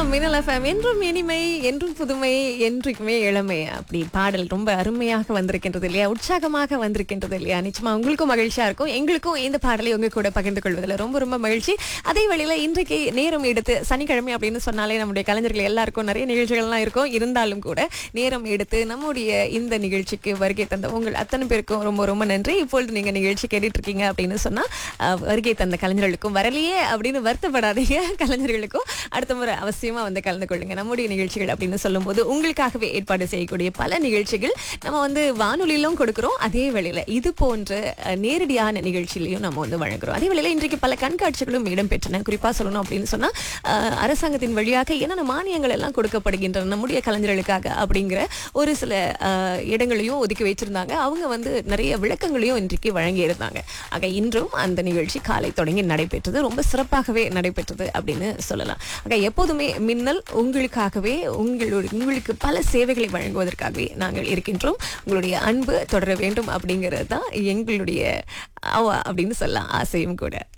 மின்னல் எஃப்எம் என்றும் இனிமை என்றும் புதுமை என்றுக்குமே இளமை அப்படி பாடல் ரொம்ப அருமையாக வந்திருக்கின்றது இல்லையா உற்சாகமாக வந்திருக்கின்றது இல்லையா நிச்சயமா உங்களுக்கும் மகிழ்ச்சியா இருக்கும் எங்களுக்கும் இந்த பாடலை உங்க கூட பகிர்ந்து கொள்வதில் ரொம்ப ரொம்ப மகிழ்ச்சி அதே வேளையில இன்றைக்கு நேரம் எடுத்து சனிக்கிழமை அப்படின்னு சொன்னாலே நம்முடைய கலைஞர்கள் எல்லாருக்கும் நிறைய நிகழ்ச்சிகள்லாம் இருக்கும் இருந்தாலும் கூட நேரம் எடுத்து நம்முடைய இந்த நிகழ்ச்சிக்கு வருகை தந்த உங்கள் அத்தனை பேருக்கும் ரொம்ப ரொம்ப நன்றி இப்பொழுது நீங்க நிகழ்ச்சி கேட்டுட்டு இருக்கீங்க அப்படின்னு சொன்னா அஹ், வருகை தந்த கலைஞர்களுக்கும் வரலையே அப்படின்னு வருத்தப்படாதீங்க கலைஞர்களுக்கும் அடுத்த முறை அவசியமா வந்து கலந்து கொள்ளுங்க நம்முடைய நிகழ்ச்சிகள் அப்படின்னு சொல்லும்போது உங்களுக்காகவே ஏற்பாடு செய்யக்கூடிய பல நிகழ்ச்சிகள் நம்ம வந்து வானொலியிலும் கொடுக்கிறோம் அதே வேளையில இது போன்ற அஹ், நேரடியான நிகழ்ச்சியிலையும் நம்ம வந்து வழங்குறோம் அதே வேளையில இன்றைக்கு பல கண்காட்சிகளும் இடம்பெற்றன குறிப்பா சொல்லணும் அப்படின்னு சொன்னா அஹ், அரசாங்கத்தின் வழியாக என்னென்ன மானியங்கள் எல்லாம் கொடுக்கப்படுகின்றன நம்முடைய கலைஞர்களுக்காக அப்படிங்கிற ஒரு சில அஹ், இடங்களையும் ஒதுக்கி வச்சிருந்தாங்க அவங்க வந்து நிறைய விளக்கங்களையும் இன்றைக்கு வழங்கி இருந்தாங்க ஆக இன்றும் அந்த நிகழ்ச்சி காலை தொடங்கி நடைபெற்றது ரொம்ப சிறப்பாகவே நடைபெற்றது அப்படின்னு சொல்லலாம் ஆக எப்போதுமே மின்னல் உங்களுக்காகவே உங்களுடைய உங்களுக்கு பல சேவைகளை வழங்குவதற்காகவே நாங்கள் இருக்கின்றோம் உங்களுடைய அன்பு தொடர வேண்டும் அப்படிங்கிறது தான் எங்களுடைய அவ அப்படின்னு சொல்லலாம் ஆசையும் கூட